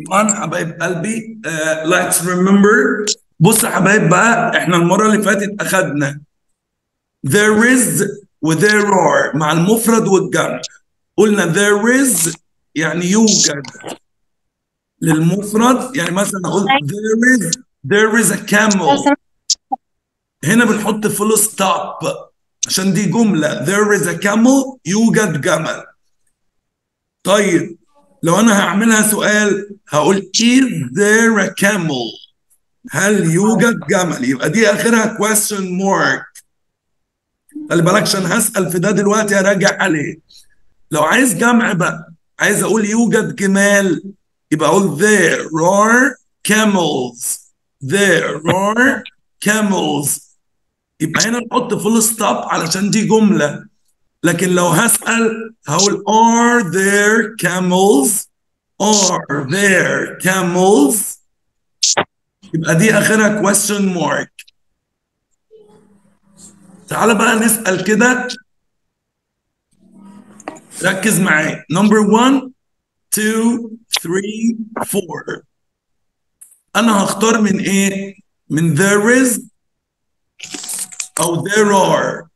on حبايب قلبي uh, let's remember بص يا حبايب بقى احنا المرة اللي فاتت اخدنا there is و there are مع المفرد والجمع قلنا there is يعني يوجد للمفرد يعني مثلا اقول there is there is a camel هنا بنحط فول ستوب عشان دي جملة there is a camel يوجد جمل طيب لو انا هعملها سؤال هقول is there a camel هل يوجد جمل يبقى دي اخرها question mark خلي بالك عشان هسأل في ده دلوقتي هراجع عليه لو عايز جمع بقى عايز اقول يوجد جمال يبقى اقول there are camels there are camels يبقى هنا نحط فول ستوب علشان دي جملة لكن لو هسأل هقول are there camels are there camels يبقى دي آخرها question mark تعال بقى نسأل كده ركز معايا number one two three four أنا هختار من إيه؟ من there is أو there are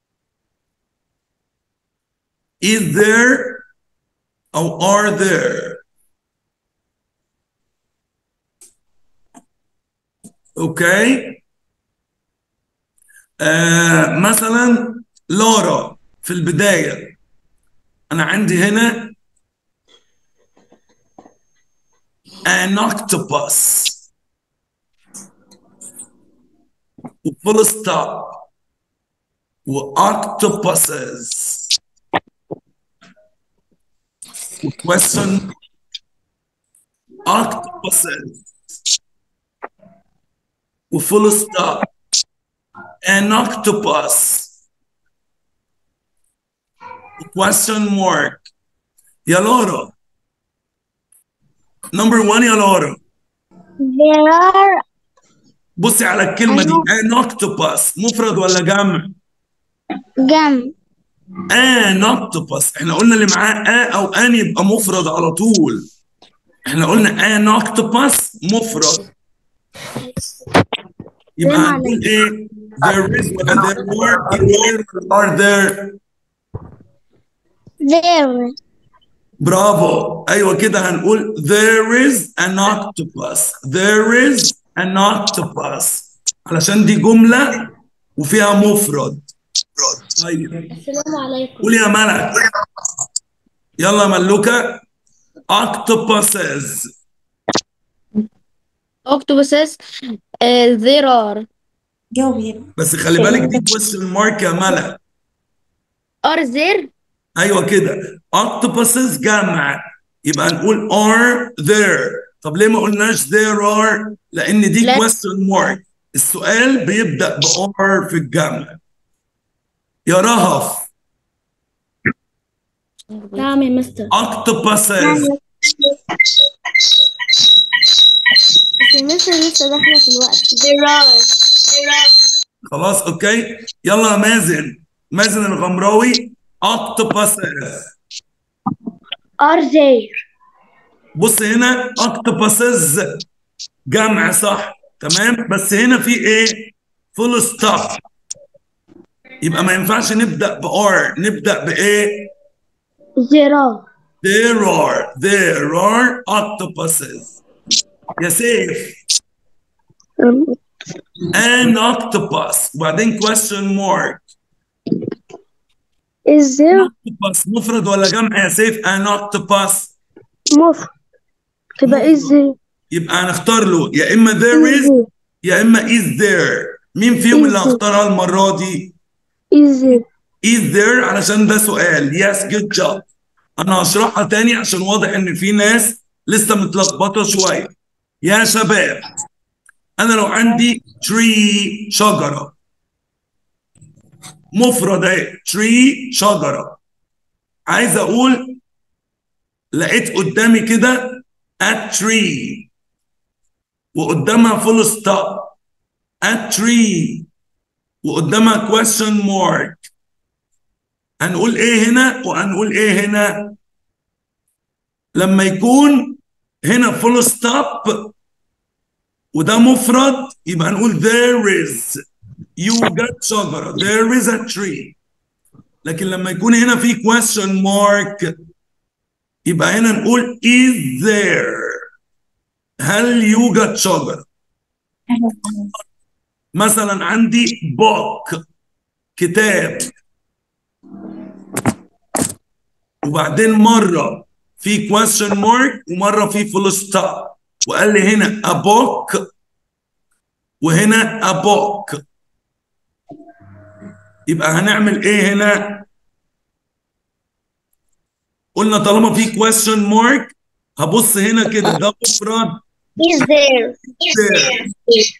is there أو are there اوكي آه مثلا لارا في البداية أنا عندي هنا an octopus وفول ستوب واoctopuses question octopuses وفول ستوب an octopus question mark يا لورا number one يا لورا There are بصي على الكلمة دي an octopus مفرد ولا جمع؟ جم an octopus احنا قلنا اللي معاه a او an يبقى مفرد على طول احنا قلنا an octopus مفرد يبقى سلام هنقول ايه there is ولا there were there are there there برافو ايوه كده هنقول there is an octopus there is an octopus علشان دي جملة وفيها مفرد طيب السلام عليكم قول يا ملك يلا يا ملوكة octopuses octopuses uh, there are جاوبي بس خلي بالك دي question mark يا ملك are there ايوه كده octopuses جمع يبقى نقول are there طب ليه ما قلناش there are لان دي لا. question mark السؤال بيبدأ ب are في الجمع يا رهف نعم يا مستر octopuses بس يا مستر لسه داخلة في الوقت there are there are خلاص اوكي يلا يا مازن مازن الغمراوي octopuses are there بص هنا octopuses جمع صح تمام بس هنا في ايه فول ستوب يبقى ما ينفعش نبدا بار نبدا بايه there are there are there are octopuses يا سيف an octopus وبعدين question mark is there octopus مفرد ولا جمع يا سيف an octopus مفرد تبقى is there يبقى هنختار له يا اما there is يا اما is there مين فيهم اللي Is there. هختارها المره دي is there is there علشان ده سؤال yes good job انا هشرحها تاني عشان واضح ان في ناس لسه متلخبطه شويه يا شباب انا لو عندي tree شجره مفرد اهي tree شجره عايز اقول لقيت قدامي كده a tree وقدامها full stop a tree وقدامها question mark هنقول ايه هنا وهنقول ايه هنا لما يكون هنا فول ستوب وده مفرد يبقى نقول there is يوجد شجرة there is a tree لكن لما يكون هنا في question mark يبقى هنا نقول is there هل يوجد شجرة مثلا عندي book كتاب وبعدين مرة في question mark ومرة في full stop وقال لي هنا a book وهنا a book يبقى هنعمل ايه هنا قلنا طالما في question mark هبص هنا كده ده مفرد is there is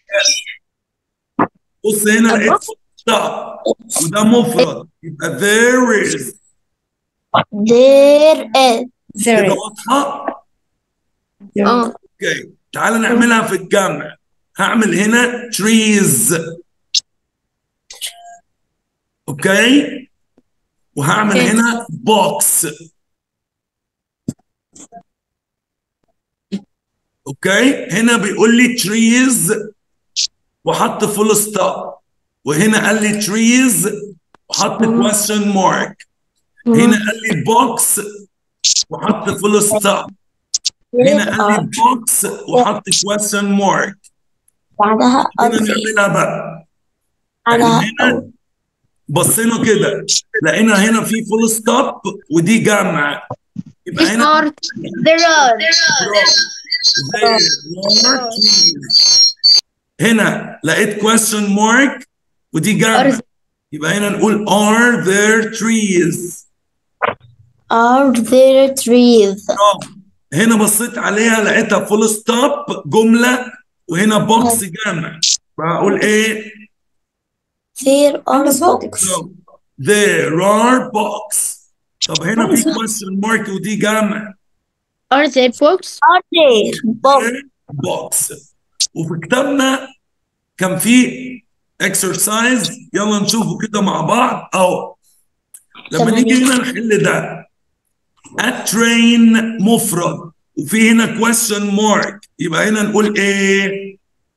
بص هنا لقيت stop وده مفرد يبقى there is there is كده واضحة؟ اه اوكي تعال نعملها في الجمع هعمل هنا trees اوكي وهعمل أوكي. هنا box اوكي هنا بيقول لي trees وحط فول ستوب وهنا قال لي trees وحط question mark هنا قال لي box وحط فول ستوب هنا قال لي box وحط question mark بعدها هنا أرض نعملها بقى بعدها احنا هنا بصينا كده لقينا هنا في فول ستوب ودي جمع يبقى This هنا are there are There are trees. هنا لقيت question mark ودي جمع Are- يبقى هنا نقول are there trees are there trees برافو. هنا بصيت عليها لقيتها فول ستوب جملة وهنا بوكس جمع بقول ايه there are books So, there are books طب هنا في question mark ودي جمع are there books are there books بوكس وفي كتابنا كان في exercise يلا نشوفه كده مع بعض اهو لما تمام. نيجي هنا نحل ده a train مفرد وفي هنا question mark يبقى هنا نقول ايه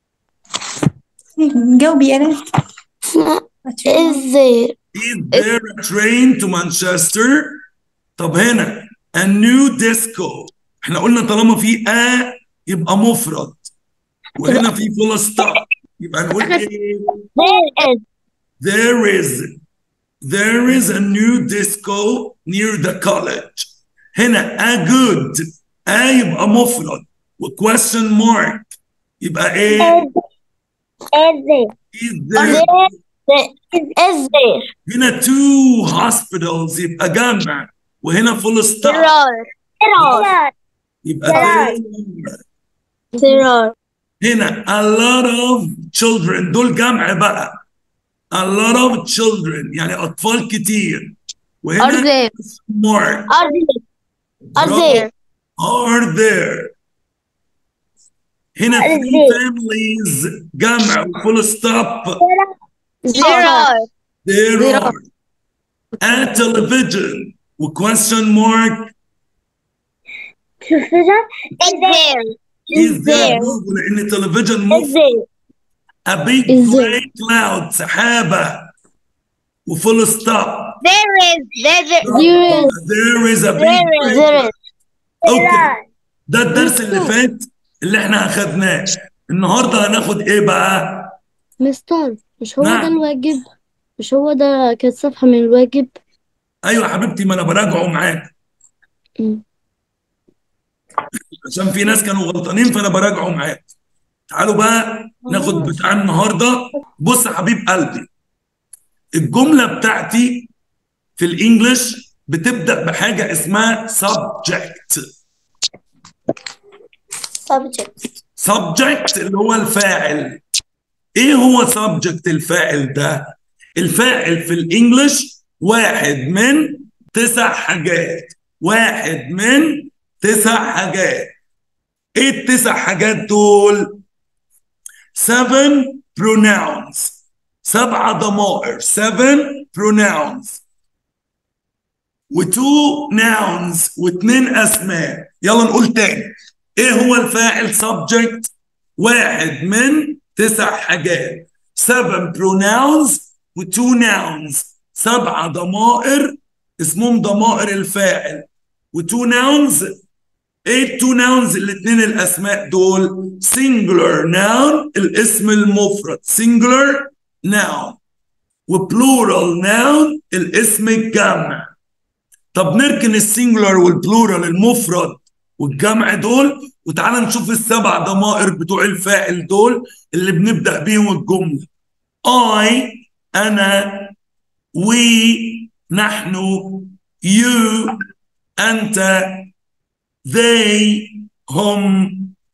جاوبي أنا is there is there a train to Manchester طب هنا a new disco احنا قلنا طالما في a يبقى مفرد وهنا في full stop يبقى نقول ايه there is There is there is a new disco near the college. هنا a good a يبقى مفرد و question mark يبقى ايه؟ is there Is there is there هنا two hospitals يبقى جمع وهنا full stop are there are يبقى there there are هنا a lot of children دول جمع بقى a lot of children يعني أطفال كتير are وهنا there mark are there are there are there هنا Are three there. families جمع full stop there are there There are a television و question mark is there is there لأن television is مفرد there a big Is there. gray cloud سحابة و full stop there is there There is. there is a big there is gray there is اوكي ده الدرس اللي فات اللي احنا اخدناه النهارده هناخد ايه بقى؟ مستر مش هو نعم. ده الواجب مش هو ده كانت صفحة من الواجب ايوه يا حبيبتي ما انا براجعه معاك مم. عشان في ناس كانوا غلطانين فانا براجعه معاك تعالوا بقى ناخد بتاع النهارده بص يا حبيب قلبي الجمله بتاعتي في الانجليش بتبدا بحاجه اسمها subject subject subject اللي هو الفاعل ايه هو subject الفاعل ده الفاعل في الانجليش واحد من تسع حاجات واحد من تسع حاجات ايه التسع حاجات دول seven pronouns سبعة ضمائر seven pronouns وتو nouns واتنين اسماء يلا نقول تاني ايه هو الفاعل subject واحد من تسع حاجات seven pronouns و two nouns سبعة ضمائر اسمهم ضمائر الفاعل و two nouns ايه two nouns الاثنين الاسماء دول singular noun الاسم المفرد singular noun وبلورال noun الاسم الجمع طب نركن السنجلر والبلورال المفرد والجمع دول وتعالى نشوف السبع ضمائر بتوع الفاعل دول اللي بنبدأ بيهم الجملة I أنا we نحن you أنت they هم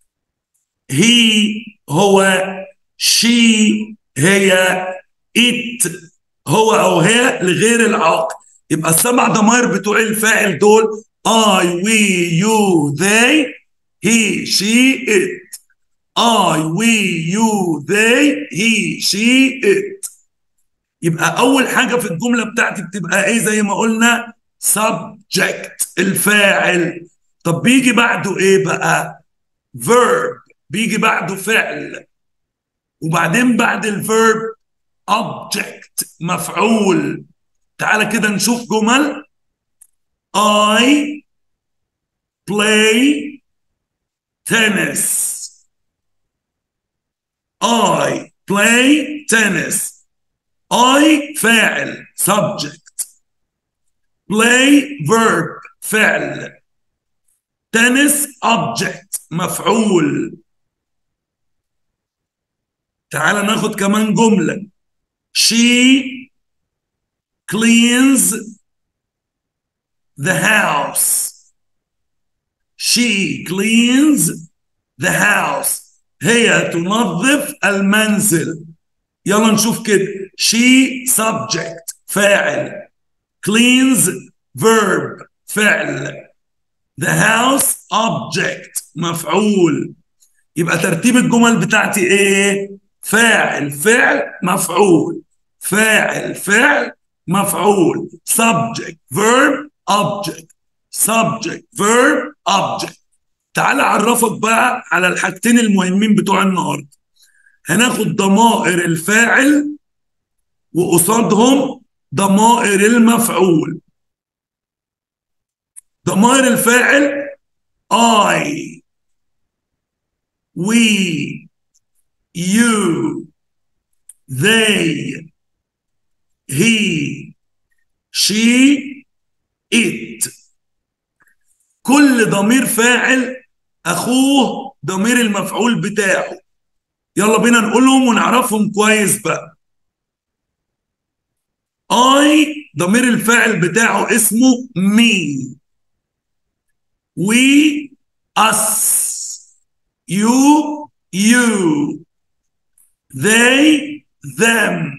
he هو she هي it هو أو هي لغير العاقل يبقى السبع ضمائر بتوع الفاعل دول I, we, you, they, he, she, it. I, we, you, they, he, she, it. يبقى أول حاجة في الجملة بتاعتي بتبقى إيه زي ما قلنا subject الفاعل طب بيجي بعده إيه بقى؟ verb بيجي بعده فعل وبعدين بعد الفيرب object مفعول تعالى كده نشوف جمل I play tennis I play tennis I فاعل subject play verb فعل tennis object مفعول تعال ناخد كمان جملة she cleans the house she cleans the house هي تنظف المنزل يلا نشوف كده she subject فاعل cleans verb فعل the house object مفعول يبقى ترتيب الجمل بتاعتي ايه فاعل فعل مفعول فاعل فعل مفعول subject verb object subject verb object تعال اعرفك بقى على الحاجتين المهمين بتوع النهارده هناخد ضمائر الفاعل وقصادهم ضمائر المفعول ضمائر الفاعل I we you they he she it كل ضمير فاعل اخوه ضمير المفعول بتاعه يلا بينا نقولهم ونعرفهم كويس بقى I ضمير الفاعل بتاعه اسمه me we us you you they them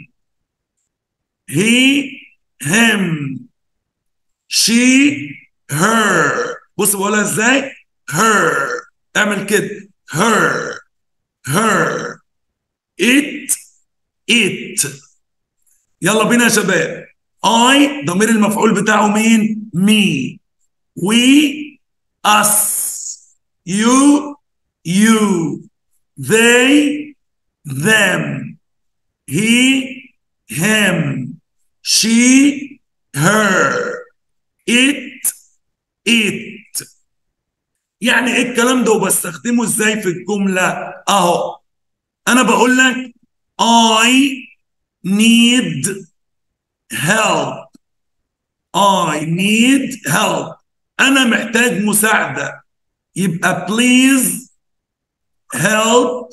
he him she her بص بقولها ازاي her اعمل كده her her it it يلا بينا يا شباب I ضمير المفعول بتاعه مين me we us you you they them he him she her it it يعني ايه الكلام ده وبستخدمه ازاي في الجملة اهو انا بقول لك I need help I need help انا محتاج مساعدة يبقى please help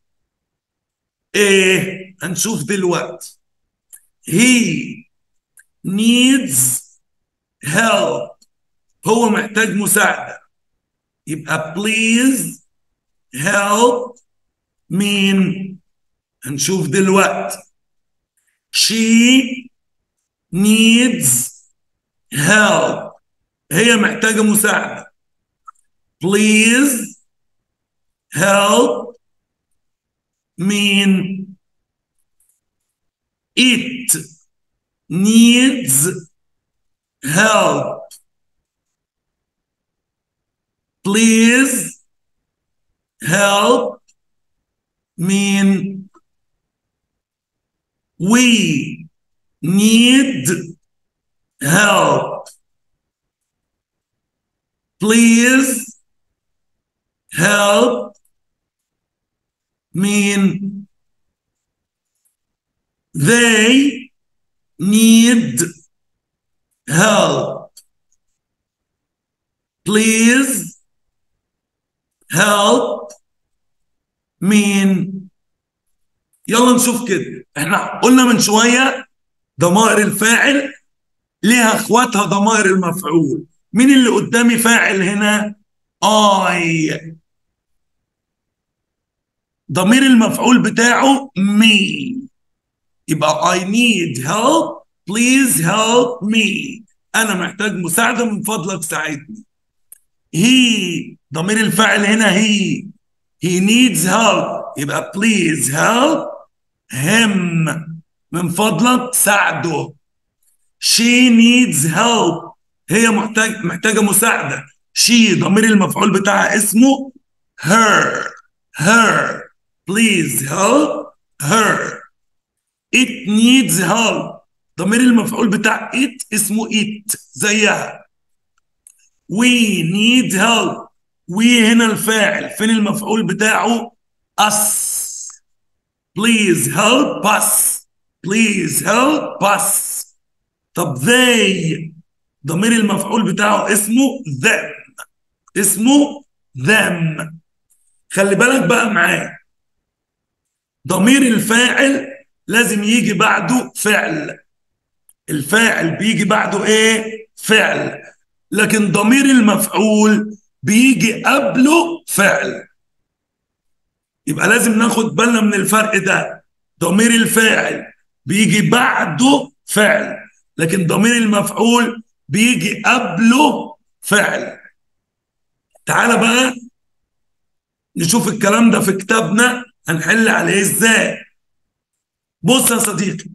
ايه هنشوف دلوقتي he needs help هو محتاج مساعدة يبقى please help مين هنشوف دلوقتي she needs help هي محتاجة مساعدة please help مين it needs help please help mean we need help. Please help mean they need help. Please help mean يلا نشوف كده احنا قلنا من شويه ضمائر الفاعل ليها اخواتها ضمائر المفعول مين اللي قدامي فاعل هنا اي ضمير المفعول بتاعه me يبقى I need help please help me انا محتاج مساعده من فضلك ساعدني he ضمير الفاعل هنا he he needs help يبقى please help him من فضلك ساعده she needs help هي محتاج محتاجه مساعده she ضمير المفعول بتاعها اسمه her her please help her it needs help ضمير المفعول بتاع it اسمه it زيها we need help we هنا الفاعل فين المفعول بتاعه us please help us please help us طب they ضمير المفعول بتاعه اسمه them اسمه them خلي بالك بقى معايا ضمير الفاعل لازم يجي بعده فعل الفاعل بيجي بعده ايه فعل لكن ضمير المفعول بيجي قبله فعل يبقى لازم ناخد بالنا من الفرق ده ضمير الفاعل بيجي بعده فعل لكن ضمير المفعول بيجي قبله فعل تعال بقى نشوف الكلام ده في كتابنا هنحل عليه ازاي بص يا صديقي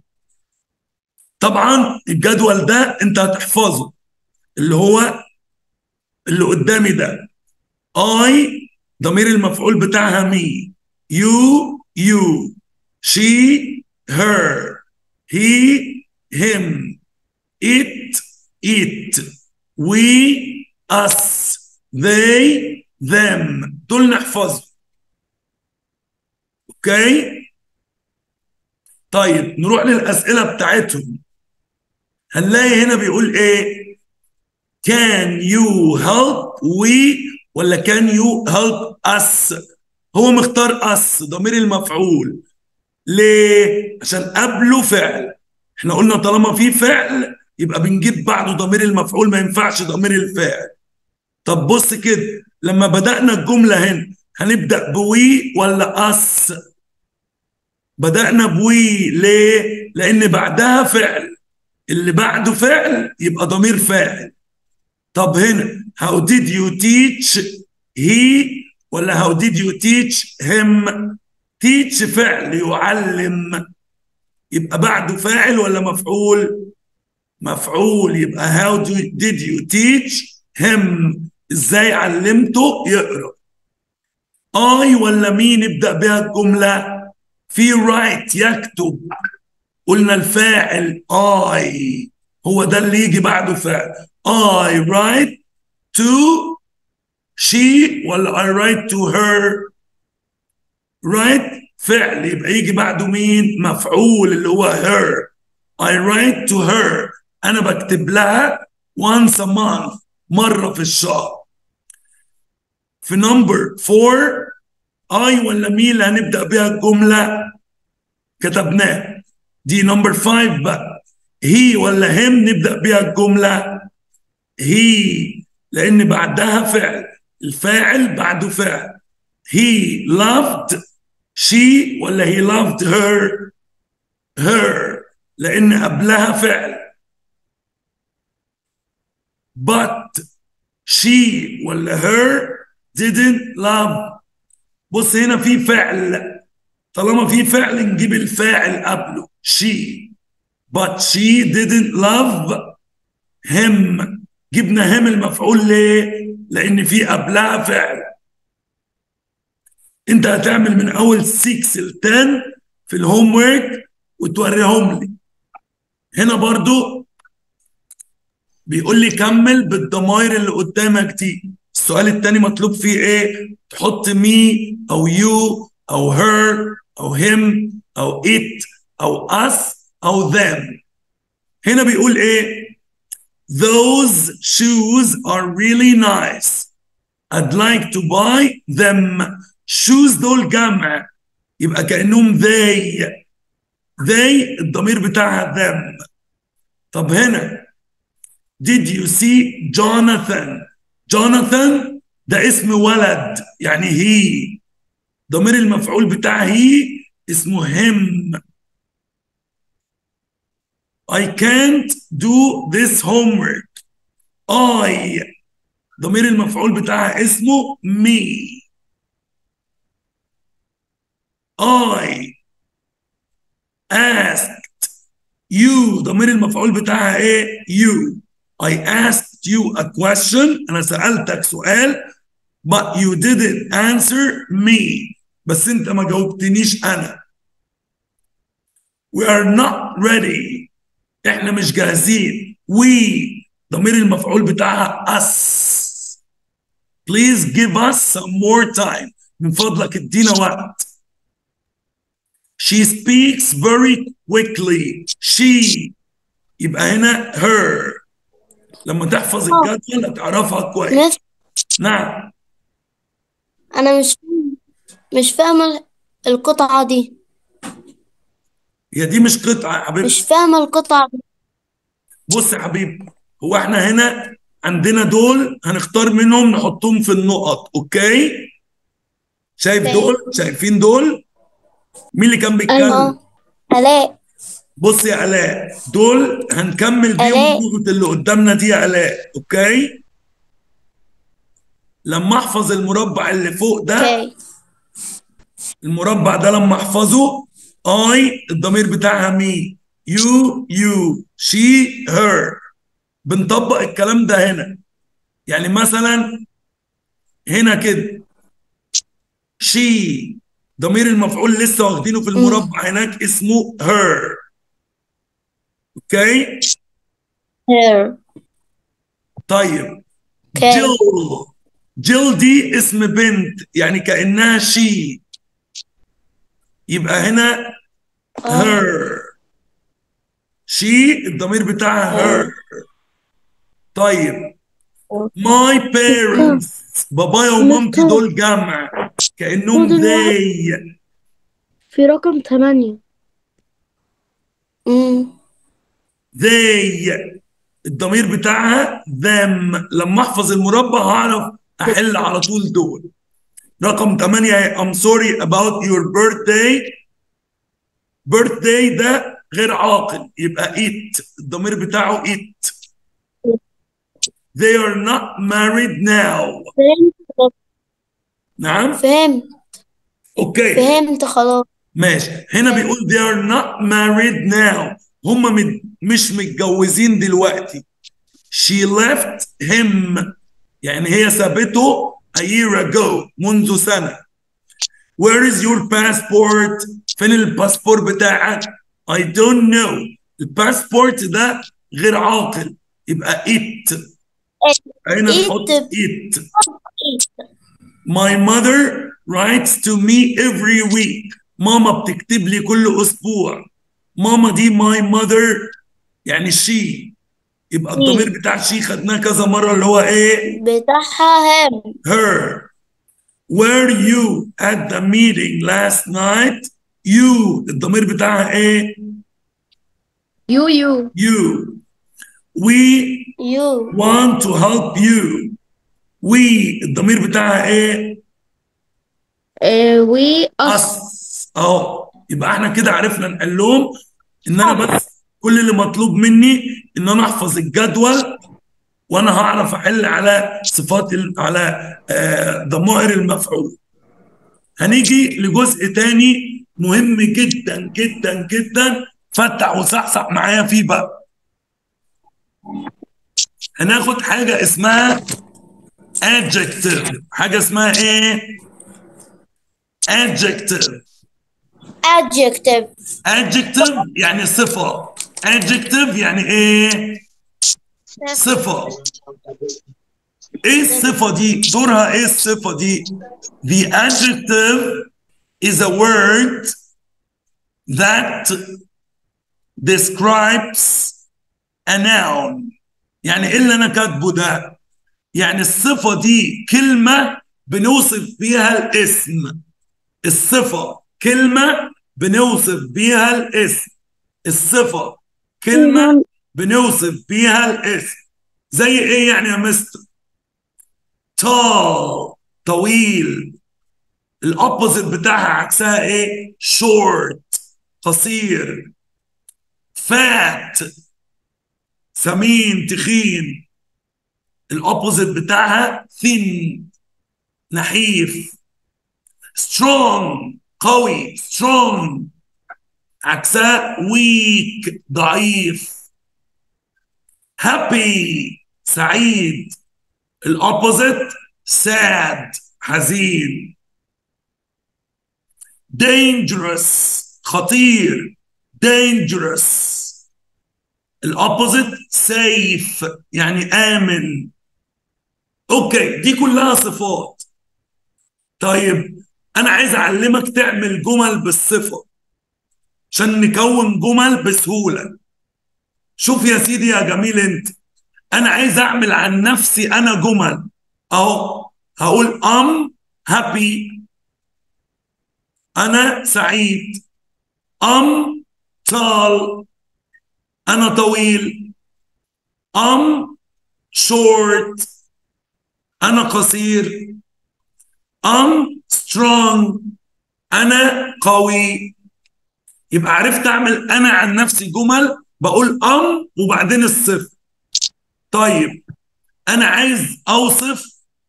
طبعا الجدول ده انت هتحفظه اللي هو اللي قدامي ده اي ضمير المفعول بتاعها مي يو يو she her he him it it we us they them دول نحفظهم اوكي طيب نروح للاسئله بتاعتهم هنلاقي هنا بيقول ايه can you help we ولا can you help us هو مختار us ضمير المفعول ليه عشان قبله فعل احنا قلنا طالما في فعل يبقى بنجيب بعده ضمير المفعول ما ينفعش ضمير الفاعل طب بص كده لما بدأنا الجملة هنا هنبدأ بوي ولا أس بدأنا بوي ليه لأن بعدها فعل اللي بعده فعل يبقى ضمير فاعل طب هنا how did you teach he ولا how did you teach him teach فعل يعلم يبقى بعده فاعل ولا مفعول مفعول يبقى how do, did you teach him ازاي علمته يقرا اي ولا مين نبدا بها الجمله في رايت يكتب قلنا الفاعل اي هو ده اللي يجي بعده فعل I write to she ولا I write to her write فعل يبقى يجي بعده مين مفعول اللي هو her I write to her أنا بكتب لها once a month مرة في الشهر في نمبر 4 I ولا مين اللي هنبدأ بيها الجملة كتبناه دي نمبر 5 بقى هي ولا هم نبدأ بيها الجملة هي لأن بعدها فعل الفاعل بعده فعل he loved she ولا he loved her her لأن قبلها فعل but she ولا her didn't love بص هنا في فعل طالما في فعل نجيب الفاعل قبله she but she didn't love him جبنا هم المفعول ليه؟ لأن في قبلها فعل انت هتعمل من اول 6 ل 10 في الهوم ورك وتوريهم لي هنا برضو بيقول لي كمل بالضمائر اللي قدامك دي السؤال التاني مطلوب فيه ايه تحط مي او يو او هير او هيم او ات او اس او them هنا بيقول ايه those shoes are really nice I'd like to buy them shoes دول جمع يبقى كأنهم they they الضمير بتاعها them طب هنا did you see Jonathan Jonathan ده اسم ولد يعني he ضمير المفعول بتاع he اسمه him I can't do this homework I ضمير المفعول بتاعها اسمه me I asked you ضمير المفعول بتاعها ايه you I asked you a question انا سألتك سؤال but you didn't answer me بس انت ما جاوبتنيش انا we are not ready احنا مش جاهزين we ضمير المفعول بتاعها us please give us some more time من فضلك ادينا وقت she speaks very quickly she يبقى هنا her لما تحفظ الجدول هتعرفها كويس مس نعم انا مش مش فاهمة القطعة دي هي دي مش قطعة يا حبيبي مش فاهمة القطعة دي بص يا حبيبي هو احنا هنا عندنا دول هنختار منهم نحطهم في النقط اوكي شايف أوكي. دول شايفين دول مين اللي كان بيتكلم ايوه الاء بص يا الاء دول هنكمل بيهم آلاء. النقط اللي قدامنا دي يا الاء اوكي لما احفظ المربع اللي فوق ده اوكي المربع ده لما احفظه اي الضمير بتاعها مي يو يو شي هير بنطبق الكلام ده هنا يعني مثلا هنا كده شي ضمير المفعول لسه واخدينه في المربع هناك اسمه هير اوكي her طيب اوكي جيل جيل دي اسم بنت يعني كأنها شي يبقى هنا آه. her she الضمير بتاعها her طيب my parents بابايا ومامتي دول جمع كأنهم دول they في رقم ثمانية امم they الضمير بتاعها them لما احفظ المربع هعرف احل على طول دول رقم 8 I'm sorry about your birthday birthday ده غير عاقل يبقى it الضمير بتاعه it they are not married now فهمت نعم فهمت اوكي فهمت خلاص ماشي هنا بيقول they are not married now هم مت- مش متجوزين دلوقتي she left him يعني هي سابته a year ago منذ سنة where is your passport فين الباسبور بتاعك I don't know الباسبورت ده غير عاقل يبقى it هنا It. نحط it My mother writes to me every week. ماما بتكتب لي كل أسبوع. ماما دي my mother يعني she. يبقى الضمير بتاع she خدناه كذا مرة اللي هو إيه؟ بتاعها هم her. Were you at the meeting last night? You الضمير بتاعها إيه؟ يو يو You. We يو want to help you. We الضمير بتاعها إيه؟ وي أس أص اهو يبقى احنا كده عرفنا نحلهم ان انا بس كل اللي مطلوب مني ان انا احفظ الجدول وانا هعرف احل على صفات ال- على آه، ضمائر المفعول هنيجي لجزء تاني مهم جدا جدا جدا فتح وصحصح معايا فيه بقى هناخد حاجة اسمها adjective حاجة اسمها ايه adjective adjective adjective يعني صفة adjective يعني ايه صفة ايه الصفة دي دورها ايه الصفة دي the adjective is a word that describes a noun يعني ايه اللي انا كاتبه ده يعني الصفة دي كلمة بنوصف بيها الاسم الصفة كلمة بنوصف بيها الاسم الصفة كلمة بنوصف بيها الاسم زي ايه يعني يا مستر tall طويل الاوبوزيت بتاعها عكسها ايه short قصير fat سمين تخين الاوبوزيت بتاعها thin نحيف strong قوي strong عكسها weak ضعيف happy سعيد الاوبوزيت sad حزين dangerous خطير dangerous الاوبوزيت safe يعني امن اوكي دي كلها صفات طيب انا عايز اعلمك تعمل جمل بالصفه عشان نكون جمل بسهوله شوف يا سيدي يا جميل انت انا عايز اعمل عن نفسي انا جمل اهو هقول ام هابي انا سعيد ام tall انا طويل ام short انا قصير ام strong انا قوي يبقى عرفت اعمل انا عن نفسي جمل بقول ام وبعدين الصفر طيب انا عايز اوصف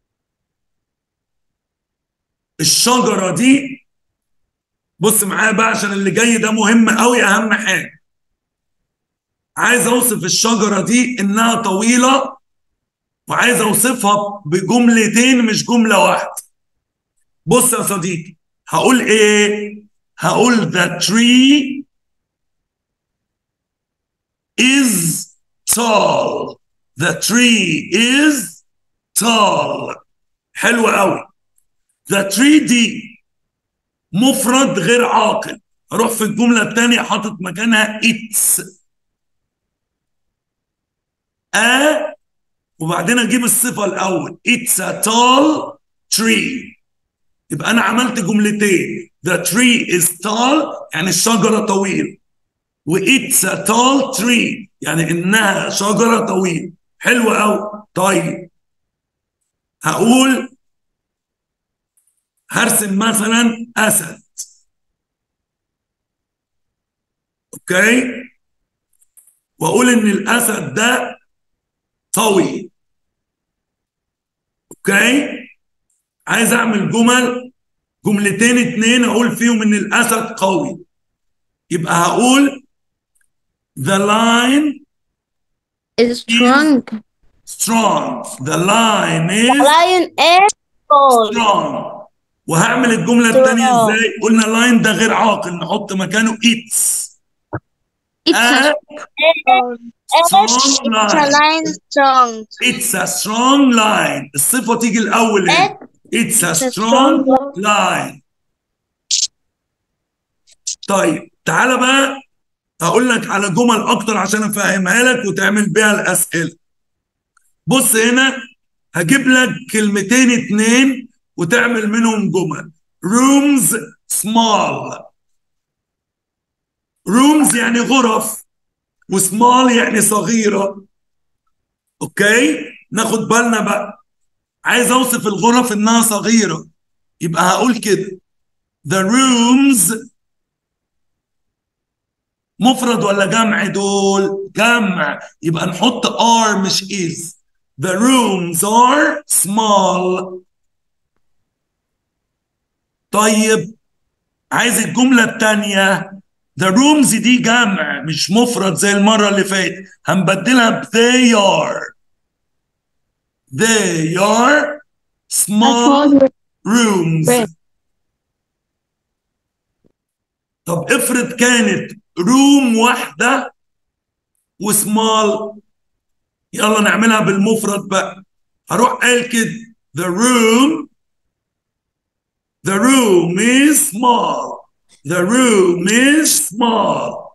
الشجره دي بص معايا بقى عشان اللي جاي ده مهم قوي اهم حاجه عايز اوصف الشجره دي انها طويله وعايز اوصفها بجملتين مش جمله واحده بص يا صديقي هقول ايه هقول the tree is tall the tree is tall حلو قوي the tree دي مفرد غير عاقل اروح في الجمله الثانيه حاطط مكانها its a وبعدين اجيب الصفه الاول it's a tall tree يبقى انا عملت جملتين the tree is tall يعني الشجره طويل و it's a tall tree يعني انها شجره طويل حلو قوي طيب هقول هرسم مثلا اسد اوكي واقول ان الاسد ده طويل اوكي عايز اعمل جمل جملتين اتنين اقول فيهم ان الاسد قوي يبقى هقول the lion is strong strong the lion is lion is tall strong وهعمل الجملة الثانية strong. ازاي؟ قلنا لاين ده غير عاقل نحط مكانه its it's a strong it's a line lion strong it's a strong line الصفة تيجي الأول هنا it's a a strong strong line طيب تعالى بقى هقول لك على جمل أكتر عشان أفهمها لك وتعمل بيها الأسئلة بص هنا هجيب لك كلمتين اتنين وتعمل منهم جمل rooms small rooms يعني غرف وسمال يعني صغيرة اوكي ناخد بالنا بقى عايز اوصف الغرف انها صغيرة يبقى هقول كده the rooms مفرد ولا جمع دول جمع يبقى نحط are مش is the rooms are small طيب عايز الجملة التانية the rooms دي جمع مش مفرد زي المرة اللي فاتت هنبدلها ب they are they are small small rooms Right. طب افرض كانت روم واحدة وسمال يلا نعملها بالمفرد بقى هروح قايل كده the room the room is small the room is small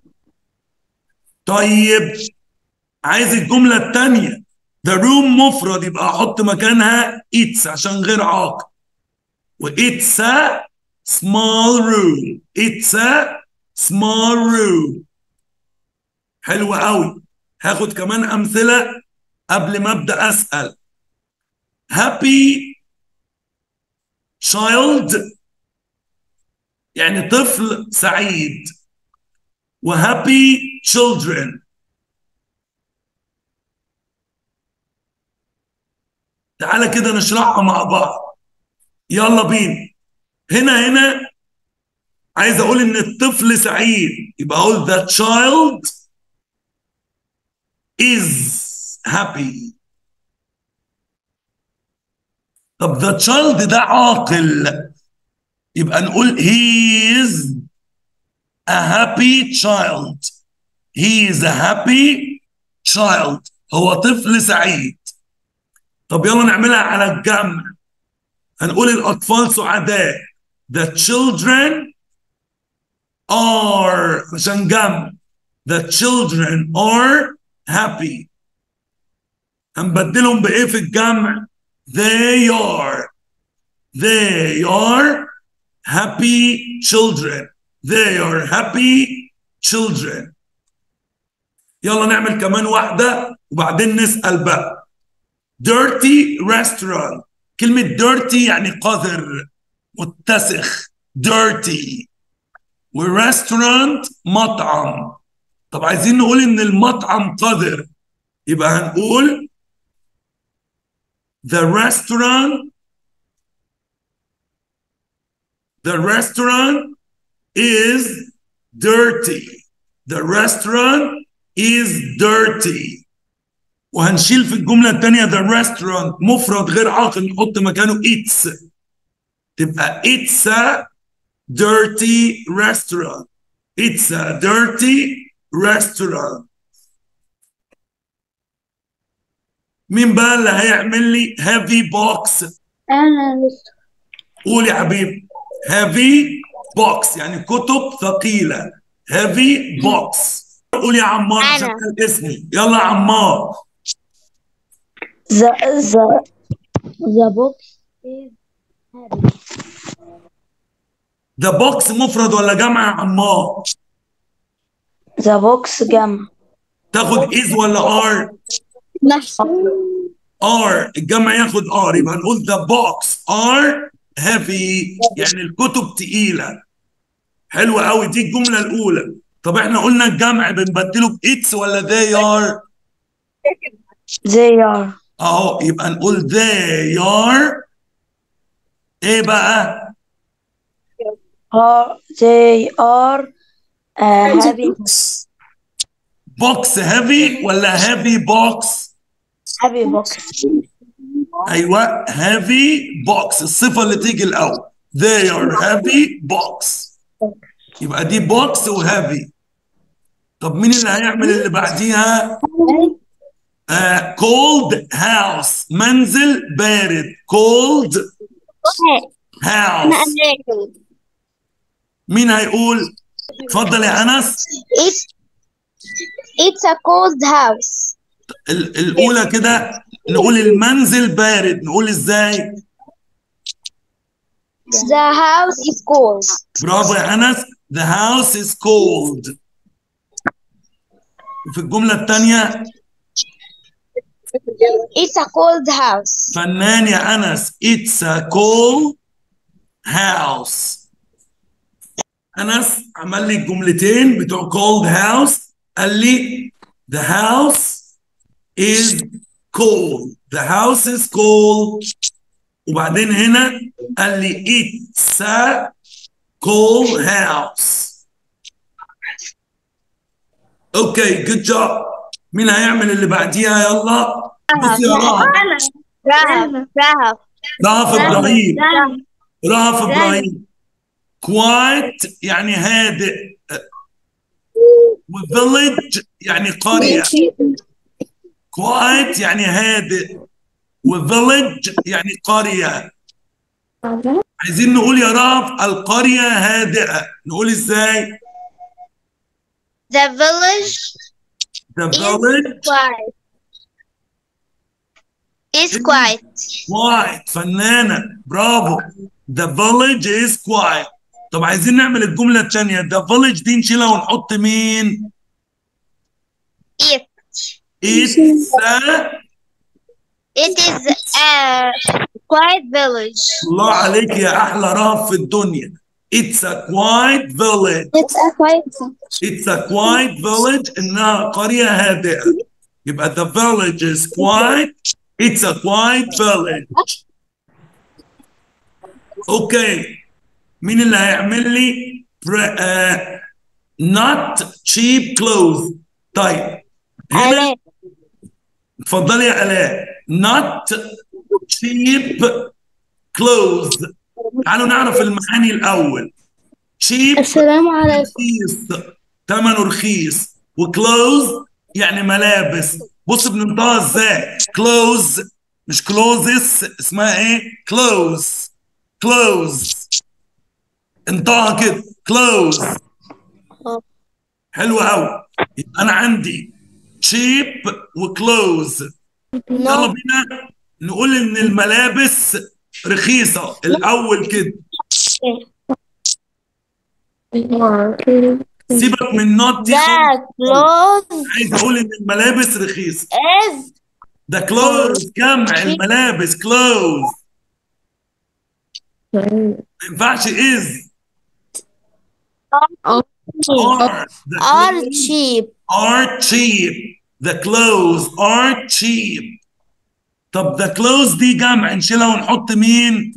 طيب عايز الجملة التانية the room مفرد يبقى احط مكانها it's عشان غير عاقل و it's a small room it's a small room حلو قوي هاخد كمان امثله قبل ما ابدا اسال happy child يعني طفل سعيد وهابي children تعالى كده نشرحها مع بعض يلا بينا هنا هنا عايز اقول ان الطفل سعيد يبقى اقول the child is happy طب the child ده عاقل يبقى نقول he is a happy child he is a happy child هو طفل سعيد طب يلا نعملها على الجمع هنقول الأطفال سعداء the children are عشان جمع the children are happy هنبدلهم بإيه في الجمع they are they are happy children they are happy children يلا نعمل كمان واحدة وبعدين نسأل بقى dirty restaurant كلمة dirty يعني قذر متسخ dirty ورestaurant مطعم طب عايزين نقول ان المطعم قذر يبقى هنقول the restaurant the restaurant is dirty the restaurant is dirty وهنشيل في الجملة الثانية the restaurant مفرد غير عاقل نحط مكانه it's تبقى it's a dirty restaurant it's a dirty restaurant مين بقى اللي هيعمل لي heavy box أنا قول يا حبيبي heavy box يعني كتب ثقيلة heavy box قول يا عمار أنا. عشان كان اسمي يلا يا عمار The the the box is heavy. ده بوكس مفرد ولا جمع يا عمار The box جمع تاخد از ولا ار نفس ار الجمع ياخد ار يبقى نقول ذا بوكس ار هيفي يعني الكتب تقيله حلوه قوي دي الجمله الاولى طب احنا قلنا الجمع بنبدله بإتس ولا they are they are اهو يبقى نقول they are ايه بقى are they are uh, having بوكس هيفي ولا هيفي بوكس heavy box ايوه هيفي بوكس الصفه اللي تيجي الاول they are heavy box يبقى دي بوكس وهيفي طب مين اللي هيعمل اللي بعديها آه cold house منزل بارد cold أنا house أمريكي مين هيقول اتفضل يا انس It's It's a cold house ال- الاولى كده نقول المنزل بارد نقول ازاي The house is cold برافو يا انس the house is cold في الجمله الثانيه It's a cold house فنان يا انس it's a cold house انس عمل لي الجملتين بتوع cold house قال لي the house is cold the house is cold وبعدين هنا قال لي it's a cold house اوكي جود جوب مين هيعمل اللي بعديها يلا بص يا رهف رهف رهف رهف ابراهيم رهف ابراهيم quiet يعني هادئ وفيلج يعني قرية quiet يعني هادئ وفيلج يعني قرية عايزين نقول يا رب القرية هادئة نقول ازاي The village the is village quiet. Is quiet. quiet فنانة برافو the village is quiet طب عايزين نعمل الجملة الثانية the village دي نشيلها ونحط مين It. it's a It is a quiet village. الله عليك يا أحلى رهب في الدنيا it's a quiet village It's a quiet. It's a quiet village إنها قرية هادئة يبقى the village is quiet It's a quiet village اوكي مين اللي هيعمل لي pre- آه، not cheap clothes طيب هنا اتفضلي يا آلاء not cheap clothes تعالوا نعرف المعاني الأول cheap السلام عليكم رخيص ثمنه رخيص وكلوز يعني ملابس بص بننطقها ازاي كلوز مش كلوزس اسمها ايه كلوز كلوز انطقها كده كلوز حلو قوي يبقى انا عندي تشيب وكلوز يلا بينا نقول ان الملابس رخيصه الاول كده سيبك من نوت دي خالص. The clothes عايز اقول ان الملابس رخيصه is ده كلوز جمع الملابس كلوز ما ينفعش از أو- are the are clothes cheap. are cheap the clothes are cheap طب the clothes دي جمع نشيلها ونحط مين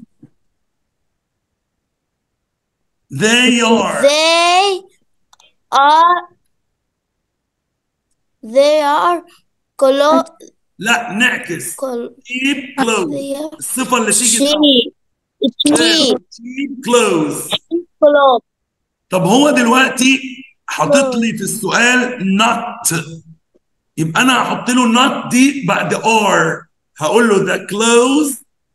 they are They are they are clo- لا نعكس col- cheap clothes they are الصفة اللي تيجي cheap. Cheap cheap clothes clothes. طب هو دلوقتي حاطط لي في السؤال not يبقى انا هحط له not دي بعد are هقول له the clothes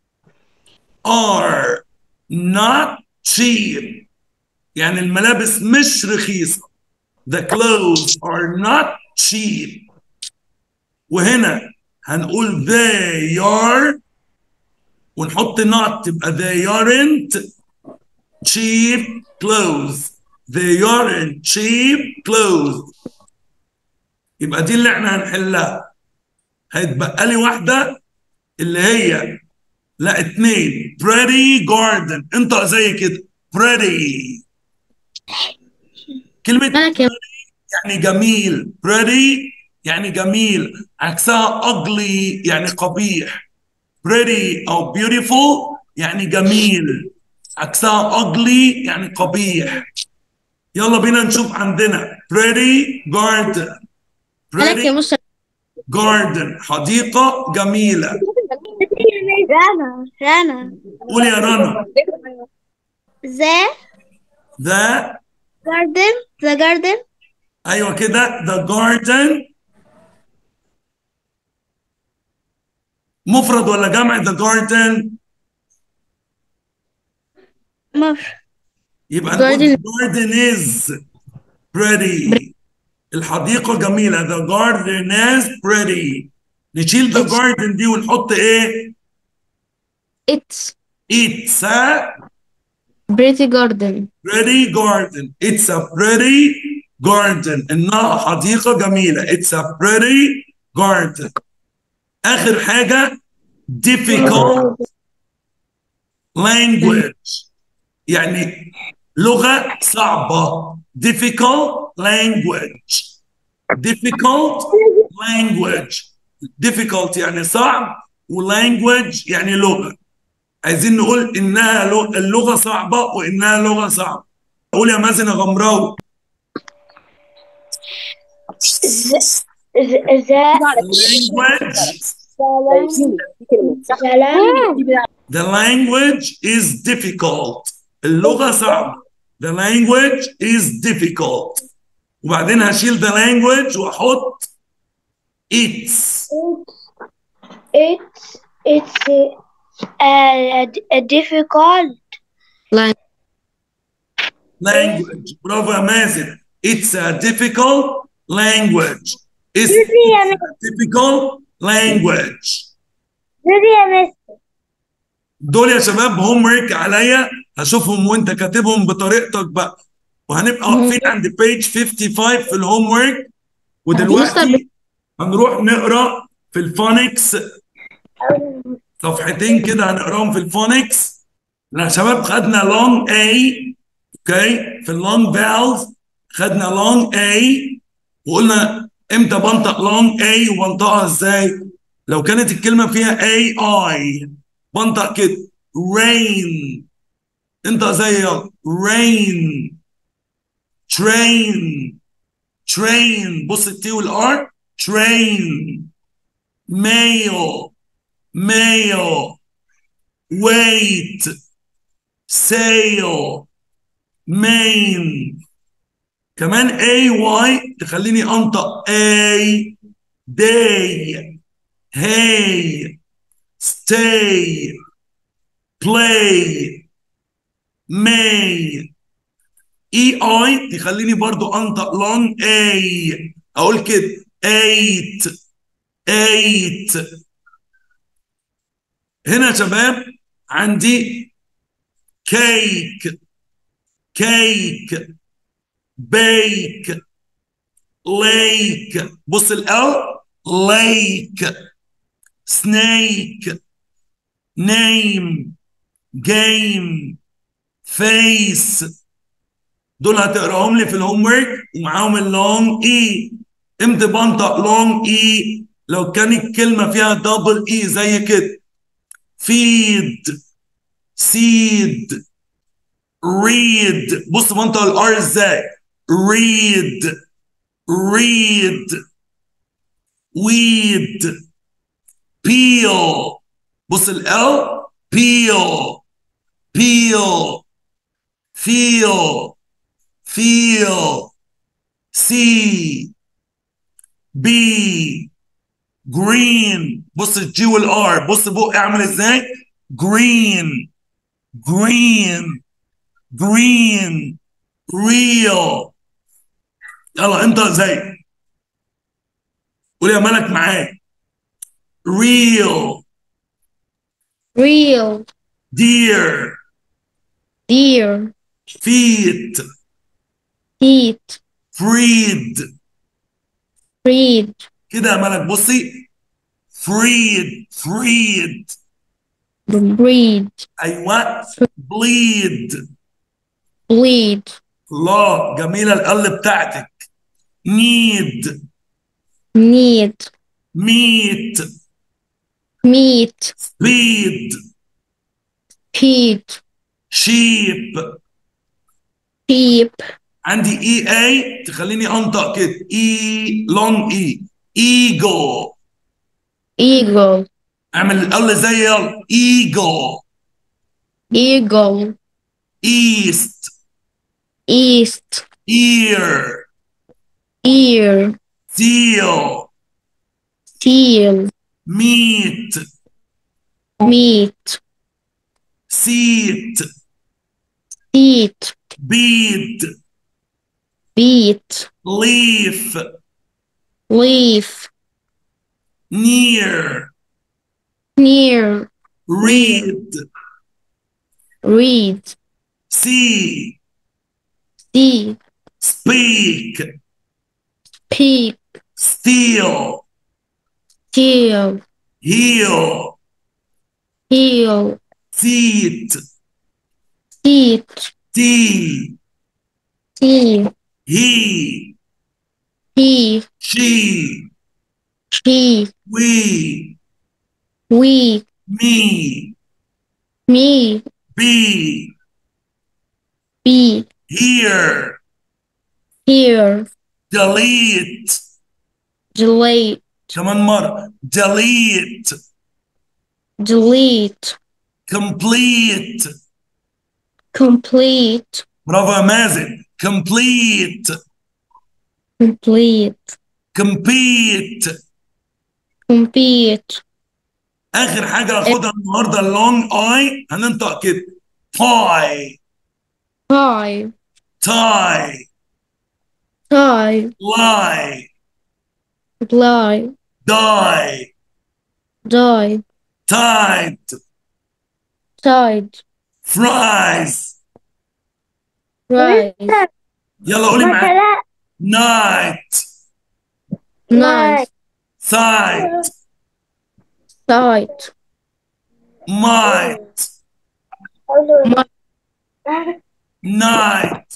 are not cheap يعني الملابس مش رخيصة the clothes are not cheap وهنا هنقول they are ونحط not تبقى they aren't cheap clothes they aren't cheap clothes يبقى دي اللي احنا هنحلها هيتبقى لي واحدة اللي هي لا اتنين pretty garden انطق زي كده pretty كلمة مالك يا يعني جميل pretty يعني جميل عكسها ugly يعني قبيح pretty أو beautiful يعني جميل عكسها ugly يعني قبيح يلا بينا نشوف عندنا pretty garden مالك يا pretty مستر garden حديقة جميلة Rana, Rana. قول يا رنا The the garden, the garden أيوة كده the garden مفرد ولا جمع the garden مفر يبقى نقول Garden. the garden is pretty الحديقة جميلة the garden is pretty نشيل the garden دي ونحط ايه it's it's a pretty garden pretty garden it's a pretty garden انها حديقة جميلة it's a pretty garden اخر حاجة difficult language يعني لغة صعبة difficult language difficult language difficult يعني صعب وlanguage يعني لغة عايزين نقول إنها لغة اللغة صعبة وإنها لغة صعبة قول يا مازن يا غمراوي the the language the language is difficult اللغة صعبة the language is difficult وبعدين هشيل the language واحط it's It's it's a, a difficult language برافو يا مازن it's a difficult language it's, Really, I it's a difficult language really a miss. دول يا شباب هوم ورك عليا هشوفهم وانت كاتبهم بطريقتك بقى وهنبقى واقفين عند بيج 55 في الهوم ورك ودلوقتي هنروح نقرا في الفونكس صفحتين كده هنقراهم في الفونكس يا شباب خدنا لونج اي اوكي في اللونج فالز خدنا لونج اي وقلنا امتى بنطق لونج اي وبنطقها ازاي لو كانت الكلمه فيها اي اي بنطق كده rain انت زي يلا rain train train بص التي والار train mail mail wait sail main كمان اي واي تخليني انطق اي day hey stay play may اي اي تخليني برضو انطق long a اقول كده eight eight هنا يا شباب عندي كيك كيك بيك ليك بص ال ليك snake name game face دول هتقراهم لي في الهوم ورك ومعاهم اللونج اي امتى بنطق لونج اي لو كانت كلمه فيها دبل اي زي كده feed seed read بص بنطق الار ازاي read read weed peel بص ال peel peel feel feel see be green بص الجي والار بص بقى اعمل ازاي green green green real يلا انت زي قول يا ملك معايا real real, dear dear, feet feet, freed freed, كده يا ملك بصي freed freed breed, ايوه bleed bleed, الله جميله القل بتاعتك need need, meet meat, speed peat, sheep sheep, عندي اي اي تخليني انطق كده اي لونج اي ايجو eagle, اعمل القل زي يلا ايجو eagle, east east, ear ear, seal seal, meat meat, seat seat, bead beat, leaf leaf, near near, read read, see see, speak peak, steal heel, heal heel, seat seat, tea tea, he he, she she, we we, me me, be be, here here, delete delete, كمان مرة delete delete, complete complete, برافو يا مازن complete complete compete compete اخر حاجه هاخدها النهارده اللونج اي هننطق كده تاي tie تاي tie لاي lie داي die تايد tied فرايز rise يلا قولي معايا لا نايت night سايد sight مايت نايت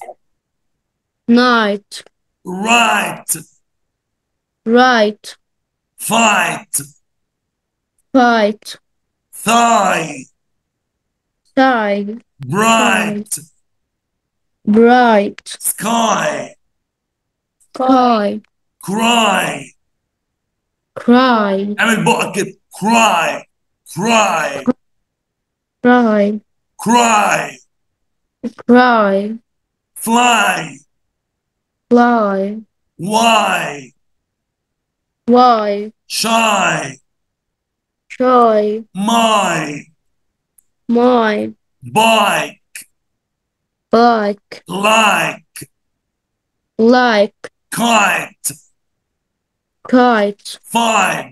night رايت right فايت fight ثاي side برايت bright سكاي sky كراي cry اعمل بقك كده كراي كراي cry كراي cry فلاي fly واي why شاي shy ماي my بايك bike لايك like كايت kite فايف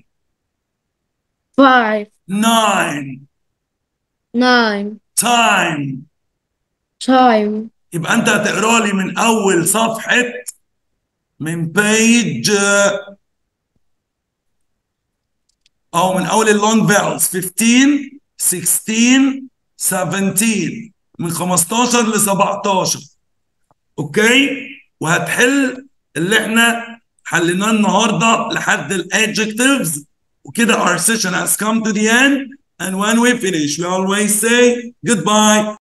five ناين nine تايم time يبقى انت هتقرا لي من اول صفحه من بيج او من اول اللونج فيلز 15 16 17 من 15 ل 17 اوكي وهتحل اللي احنا حليناه النهارده لحد الادجectives وكده our session has come to the end and when we finish we always say goodbye